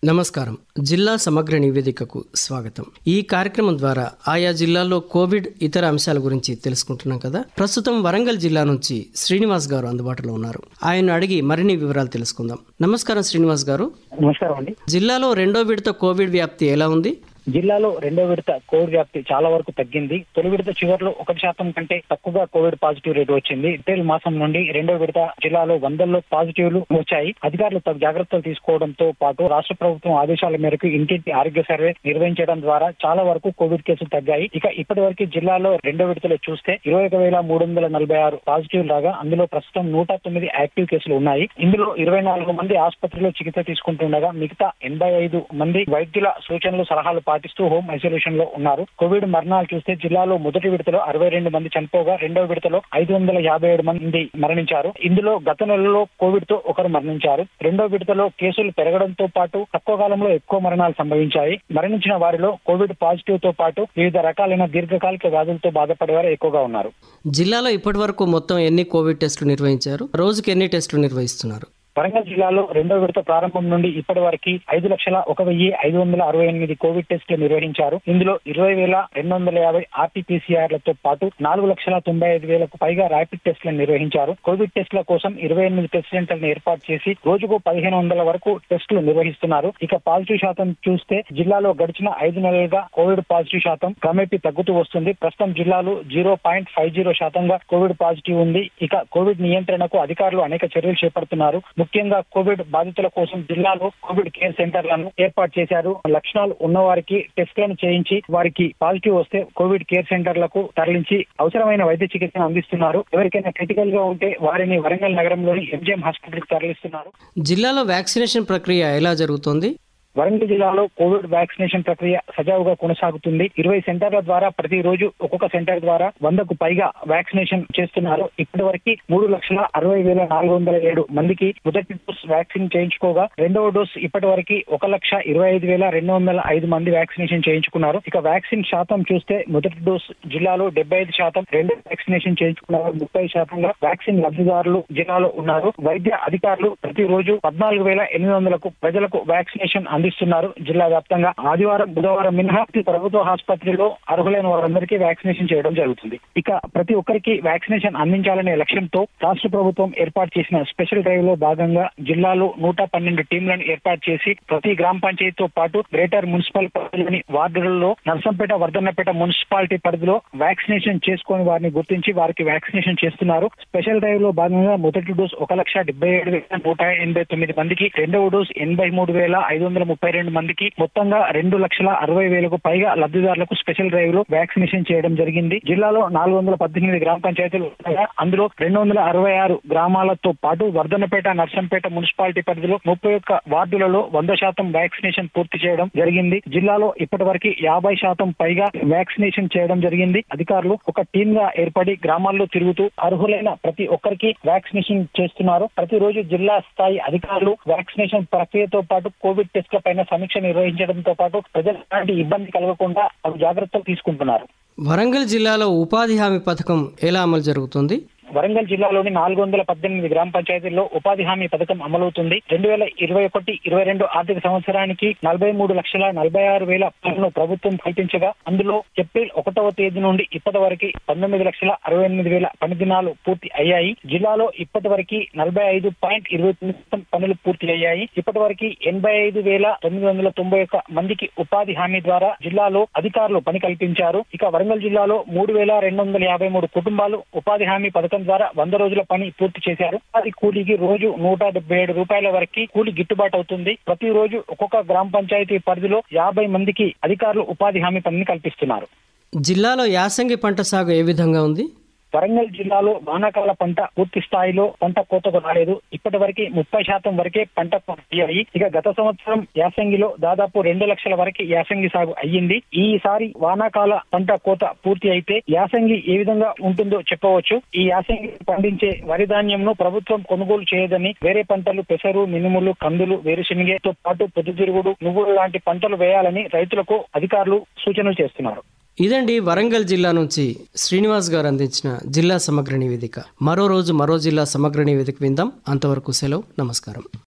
నమస్కారం జిల్లా సమగ్ర నివేదికకు స్వాగతం ఈ కార్యక్రమం ద్వారా ఆయా జిల్లాల్లో కోవిడ్ ఇతర అంశాల గురించి తెలుసుకుంటున్నాం కదా ప్రస్తుతం వరంగల్ జిల్లా నుంచి శ్రీనివాస్ గారు అందుబాటులో ఉన్నారు ఆయన అడిగి మరిన్ని వివరాలు తెలుసుకుందాం నమస్కారం శ్రీనివాస్ గారు నమస్కారం అండి జిల్లాలో రెండో విడత కోవిడ్ వ్యాప్తి ఎలా ఉంది జిల్లాలో రెండో విడత కోవిడ్ వ్యాప్తి చాలా వరకు తగ్గింది తొలి విడత చివరిలో ఒకటి శాతం కంటే తక్కువగా కోవిడ్ పాజిటివ్ రేటు వచ్చింది ఏప్రిల్ మాసం నుండి రెండో విడత జిల్లాలో వందల్లో పాజిటివ్లు వచ్చాయి అధికారులు తగు జాగ్రత్తలు తీసుకోవడంతో పాటు రాష్ట్ర ప్రభుత్వం ఆదేశాల మేరకు ఇంటింటి ఆరోగ్య సర్వే నిర్వహించడం ద్వారా చాలా వరకు కోవిడ్ కేసులు తగ్గాయి ఇక ఇప్పటి వరకు జిల్లాలో రెండో విడతలో చూస్తే ఇరవై ఒక వేల మూడు వందల నలభై ఆరు పాజిటివ్ రాగా అందులో ప్రస్తుతం నూట తొమ్మిది యాక్టివ్ కేసులు ఉన్నాయి ఇందులో ఇరవై నాలుగు మంది ఆసుపత్రిలో చికిత్స తీసుకుంటుండగా మిగతా ఎనభై ఐదు మంది వైద్యుల సూచనలు సలహాలు పాటిస్తూ హోమ్ ఐసోలేషన్ లో ఉన్నారు కోవిడ్ మరణాలు చూస్తే జిల్లాలో మొదటి విడతలో అరవై రెండు మంది చనిపోగా రెండో విడతలో ఐదు వందల యాభై ఏడు మంది మరణించారు ఇందులో గత నెలలో కోవిడ్ తో ఒకరు మరణించారు రెండో విడతలో కేసులు పెరగడంతో పాటు తక్కువ కాలంలో ఎక్కువ మరణాలు సంభవించాయి మరణించిన వారిలో కోవిడ్ పాజిటివ్ తో పాటు వివిధ రకాలైన దీర్ఘకాలిక వ్యాధులతో బాధపడేవారు ఎక్కువగా ఉన్నారు జిల్లాలో ఇప్పటి వరకు మొత్తం ఎన్ని కోవిడ్ టెస్టులు నిర్వహించారు రోజుకి ఎన్ని టెస్టులు నిర్వహిస్తున్నారు వరంగల్ జిల్లాలో రెండో విడత ప్రారంభం నుండి ఇప్పటి వరకు ఐదు లక్షల ఒక వెయ్యి ఐదు వందల అరవై ఎనిమిది కోవిడ్ టెస్టులు నిర్వహించారు ఇందులో ఇరవై వేల రెండు వందల యాభై ఆర్టీపీసీఆర్లతో పాటు నాలుగు లక్షల తొంభై ఐదు వేలకు పైగా ర్యాపిడ్ టెస్టులను నిర్వహించారు కోవిడ్ టెస్టుల కోసం ఇరవై ఎనిమిది టెస్ట్ సెంటర్లను ఏర్పాటు చేసి రోజుకు పదిహేను వందల వరకు టెస్టులు నిర్వహిస్తున్నారు ఇక పాజిటివ్ శాతం చూస్తే జిల్లాలో గడిచిన ఐదు నెలలుగా కోవిడ్ పాజిటివ్ శాతం క్రమేపీ తగ్గుతూ వస్తుంది ప్రస్తుతం జిల్లాలో జీరో పాయింట్ ఫైవ్ జీరో శాతంగా కోవిడ్ పాజిటివ్ ఉంది ఇక కోవిడ్ నియంత్రణకు అధికారులు అనేక చర్యలు చేపడుతున్నారు ముఖ్యంగా కోవిడ్ బాధితుల కోసం జిల్లాలో కోవిడ్ కేర్ సెంటర్లను ఏర్పాటు చేశారు లక్షణాలు ఉన్న వారికి టెస్టులను చేయించి వారికి పాజిటివ్ వస్తే కోవిడ్ కేర్ సెంటర్లకు తరలించి అవసరమైన వైద్య చికిత్సను అందిస్తున్నారు ఎవరికైనా క్రిటికల్ గా ఉంటే వారిని వరంగల్ నగరంలోని ఎంజిఎం హాస్పిటల్ కి తరలిస్తున్నారు జిల్లాలో వ్యాక్సినేషన్ ప్రక్రియ ఎలా జరుగుతోంది వరంగల్ జిల్లాలో కోవిడ్ వ్యాక్సినేషన్ ప్రక్రియ సజావుగా కొనసాగుతుంది ఇరవై సెంటర్ల ద్వారా ప్రతిరోజు ఒక్కొక్క సెంటర్ ద్వారా వందకు పైగా వ్యాక్సినేషన్ చేస్తున్నారు ఇప్పటి వరకు మూడు లక్షల అరవై వేల నాలుగు వందల ఏడు మందికి మొదటి డోస్ వ్యాక్సిన్ చేయించుకోగా రెండవ డోస్ ఇప్పటి వరకు ఒక లక్ష ఇరవై ఐదు వేల రెండు వందల ఐదు మంది వ్యాక్సినేషన్ చేయించుకున్నారు ఇక వ్యాక్సిన్ శాతం చూస్తే మొదటి డోస్ జిల్లాలో డెబ్బై ఐదు శాతం రెండు వ్యాక్సినేషన్ చేయించుకున్నారు ముప్పై శాతంగా వ్యాక్సిన్ లబ్ధిదారులు జిల్లాలో ఉన్నారు వైద్య అధికారులు ప్రతిరోజు పద్నాలుగు వేల ఎనిమిది వందలకు ప్రజలకు వ్యాక్సినేషన్ అందిస్తున్నారు జిల్లా వ్యాప్తంగా ఆదివారం బుధవారం మినహా ప్రతి ప్రభుత్వ ఆసుపత్రిలో అర్హులైన వారందరికీ వ్యాక్సినేషన్ చేయడం జరుగుతుంది ఇక ప్రతి ఒక్కరికి వ్యాక్సినేషన్ అందించాలనే లక్ష్యంతో రాష్ట్ర ప్రభుత్వం ఏర్పాటు చేసిన స్పెషల్ డ్రైవ్ లో భాగంగా జిల్లాలో నూట పన్నెండు టీంలను ఏర్పాటు చేసి ప్రతి గ్రామ పంచాయతీతో పాటు గ్రేటర్ మున్సిపల్ పరిధిలోని వార్డులలో నర్సంపేట వర్ధన్నపేట మున్సిపాలిటీ పరిధిలో వ్యాక్సినేషన్ చేసుకుని వారిని గుర్తించి వారికి వ్యాక్సినేషన్ చేస్తున్నారు స్పెషల్ డ్రైవ్ లో భాగంగా మొదటి డోస్ ఒక లక్ష డెబ్బై ఏడు వేల నూట ఎనభై తొమ్మిది మందికి రెండవ డోస్ ఎనభై మూడు వేల ఐదు వందల ముప్పై రెండు మందికి మొత్తంగా రెండు లక్షల అరవై వేలకు పైగా లబ్ధిదారులకు స్పెషల్ డ్రైవ్ లో వ్యాక్సినేషన్ చేయడం జరిగింది జిల్లాలో నాలుగు వందల పద్దెనిమిది గ్రామ పంచాయతీలు ఉండగా అందులో రెండు వందల అరవై ఆరు గ్రామాలతో పాటు వర్ధనపేట నర్సంపేట మున్సిపాలిటీ పరిధిలో ముప్పై ఒక్క వార్డులలో వంద శాతం వ్యాక్సినేషన్ పూర్తి చేయడం జరిగింది జిల్లాలో ఇప్పటి వరకు యాభై శాతం పైగా వ్యాక్సినేషన్ చేయడం జరిగింది అధికారులు ఒక టీమ్ గా ఏర్పడి గ్రామాల్లో తిరుగుతూ అర్హులైన ప్రతి ఒక్కరికి వ్యాక్సినేషన్ చేస్తున్నారు ప్రతిరోజు జిల్లా స్థాయి అధికారులు వ్యాక్సినేషన్ ప్రక్రియతో పాటు కోవిడ్ టెస్ట్ల పైన సమీక్ష నిర్వహించడంతో పాటు ప్రజలు ఎలాంటి ఇబ్బంది కలగకుండా తగు జాగ్రత్తలు తీసుకుంటున్నారు వరంగల్ జిల్లాలో ఉపాధి హామీ పథకం ఎలా అమలు జరుగుతుంది వరంగల్ జిల్లాలోని నాలుగు వందల పద్దెనిమిది గ్రామ పంచాయతీల్లో ఉపాధి హామీ పథకం అమలవుతుంది రెండు వేల ఇరవై ఒకటి ఇరవై రెండు ఆర్థిక సంవత్సరానికి నలభై మూడు లక్షల నలభై ఆరు వేల పనులను ప్రభుత్వం కల్పించగా అందులో ఏప్రిల్ ఒకటవ తేదీ నుండి ఇప్పటి వరకు పంతొమ్మిది లక్షల అరవై ఎనిమిది వేల పని దినాలు పూర్తి అయ్యాయి జిల్లాలో ఇప్పటి వరకు నలభై ఐదు పాయింట్ ఇరవై తొమ్మిది శాతం పనులు పూర్తి అయ్యాయి ఇప్పటి వరకు ఎనభై ఐదు వేల తొమ్మిది వందల తొంభై ఒక్క మందికి ఉపాధి హామీ ద్వారా జిల్లాలో అధికారులు పని కల్పించారు ఇక వరంగల్ జిల్లాలో మూడు వేల రెండు వందల యాభై మూడు కుటుంబాలు ఉపాధి హామీ పథకం ద్వారా వంద రోజుల పని పూర్తి చేశారు అది కూలీకి రోజు నూట డెబ్బై ఏడు రూపాయల వరకు కూలి గిట్టుబాటు అవుతుంది ప్రతి రోజు ఒక్కొక్క గ్రామ పంచాయతీ పరిధిలో యాభై మందికి అధికారులు ఉపాధి హామీ పనిని కల్పిస్తున్నారు జిల్లాలో యాసంగి పంట సాగు ఏ విధంగా ఉంది వరంగల్ జిల్లాలో వానాకాల పంట పూర్తి స్థాయిలో పంట కోతకు రాలేదు ఇప్పటి వరకు ముప్పై శాతం వరకే పంట అయ్యాయి ఇక గత సంవత్సరం యాసంగిలో దాదాపు రెండు లక్షల వరకు యాసంగి సాగు అయ్యింది ఈసారి వానాకాల పంట కోత పూర్తి అయితే యాసంగి ఏ విధంగా ఉంటుందో చెప్పవచ్చు ఈ యాసంగి పండించే వరి ధాన్యంను ప్రభుత్వం కొనుగోలు చేయదని వేరే పంటలు పెసరు మినుములు కందులు వేరుశెనగతో పాటు పొద్దుతిరుగుడు నువ్వులు లాంటి పంటలు వేయాలని రైతులకు అధికారులు సూచనలు చేస్తున్నారు ఇదండి వరంగల్ జిల్లా నుంచి శ్రీనివాస్ గారు అందించిన జిల్లా సమగ్ర నివేదిక మరో రోజు మరో జిల్లా సమగ్ర నివేదిక విందాం అంతవరకు సెలవు నమస్కారం